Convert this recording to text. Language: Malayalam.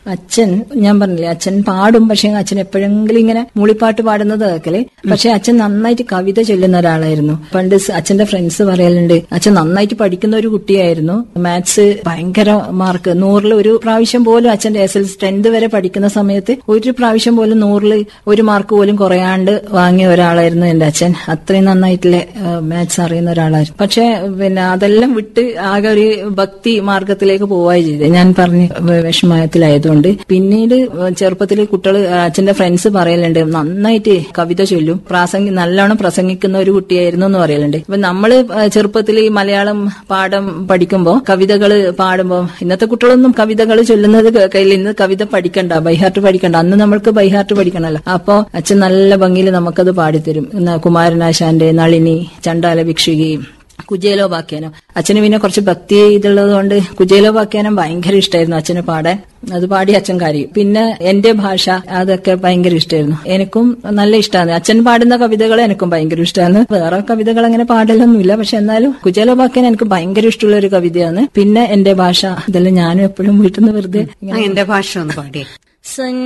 അച്ഛൻ ഞാൻ പറഞ്ഞില്ലേ അച്ഛൻ പാടും പക്ഷെ അച്ഛൻ എപ്പോഴെങ്കിലും ഇങ്ങനെ മൂളിപ്പാട്ട് പാടുന്നത് കേൾക്കല് പക്ഷെ അച്ഛൻ നന്നായിട്ട് കവിത ചൊല്ലുന്ന ഒരാളായിരുന്നു പണ്ട് സ് അച്ഛന്റെ ഫ്രണ്ട്സ് പറയലുണ്ട് അച്ഛൻ നന്നായിട്ട് പഠിക്കുന്ന ഒരു കുട്ടിയായിരുന്നു മാത്സ് ഭയങ്കര മാർക്ക് നൂറിൽ ഒരു പ്രാവശ്യം പോലും അച്ഛന്റെ എസ് എൽ ടെൻത്ത് വരെ പഠിക്കുന്ന സമയത്ത് ഒരു പ്രാവശ്യം പോലും നൂറിൽ ഒരു മാർക്ക് പോലും കുറയാണ്ട് വാങ്ങിയ ഒരാളായിരുന്നു എന്റെ അച്ഛൻ അത്രയും നന്നായിട്ടുള്ള മാത്സ് അറിയുന്ന ഒരാളായിരുന്നു പക്ഷെ പിന്നെ അതെല്ലാം വിട്ട് ആകെ ഒരു ഭക്തി മാർഗത്തിലേക്ക് പോവുകയും ചെയ്തത് ഞാൻ പറഞ്ഞ വിഷമയത്തിലായതുകൊണ്ട് പിന്നീട് ചെറുപ്പത്തിൽ കുട്ടികൾ അച്ഛന്റെ ഫ്രണ്ട്സ് പറയലുണ്ട് നന്നായിട്ട് കവിത ചൊല്ലും പ്രാസംഗി നല്ലോണം പ്രസംഗിക്കുന്ന ഒരു കുട്ടിയായിരുന്നു എന്ന് പറയലുണ്ട് ഇപ്പൊ നമ്മള് ചെറുപ്പത്തിൽ ഈ മലയാളം പാഠം പഠിക്കുമ്പോ കവിതകള് പാടുമ്പോ ഇന്നത്തെ കുട്ടികളൊന്നും കവിതകൾ ചൊല്ലുന്നത് കയ്യിൽ ഇന്ന് കവിത പഠിക്കണ്ട ബൈഹാർട്ട് പഠിക്കണ്ട അന്ന് നമ്മൾക്ക് ബൈഹാർട്ട് പഠിക്കണല്ലോ അപ്പോ അച്ഛൻ നല്ല ഭംഗിയിൽ നമുക്കത് പാടിത്തരും ഇന്ന് കുമാരനാശാന്റെ നളിനി ചണ്ടാല ഭിക്ഷുകി കുജേലോപാഖ്യാനം അച്ഛന് പിന്നെ കുറച്ച് ഭക്തി ഇതുള്ളത് കൊണ്ട് കുജേലോപാഖ്യാനം ഭയങ്കര ഇഷ്ടമായിരുന്നു അച്ഛന് പാടാൻ അത് പാടി അച്ഛൻ കാര്യം പിന്നെ എന്റെ ഭാഷ അതൊക്കെ ഭയങ്കര ഇഷ്ടമായിരുന്നു എനിക്കും നല്ല ഇഷ്ടമാണ് അച്ഛൻ പാടുന്ന കവിതകൾ എനിക്കും ഭയങ്കര ഇഷ്ടമാണ് വേറെ കവിതകൾ അങ്ങനെ പാടലൊന്നുമില്ല പക്ഷെ എന്നാലും കുജേലോപാഖ്യാനം എനിക്ക് ഭയങ്കര ഇഷ്ടമുള്ള ഒരു കവിതയാണ് പിന്നെ എന്റെ ഭാഷ ഇതെല്ലാം ഞാനും എപ്പോഴും വീട്ടിൽ നിന്ന് വെറുതെ ആ, എന്റെ ഭാഷ ഒന്ന് പാടിയേ സൻ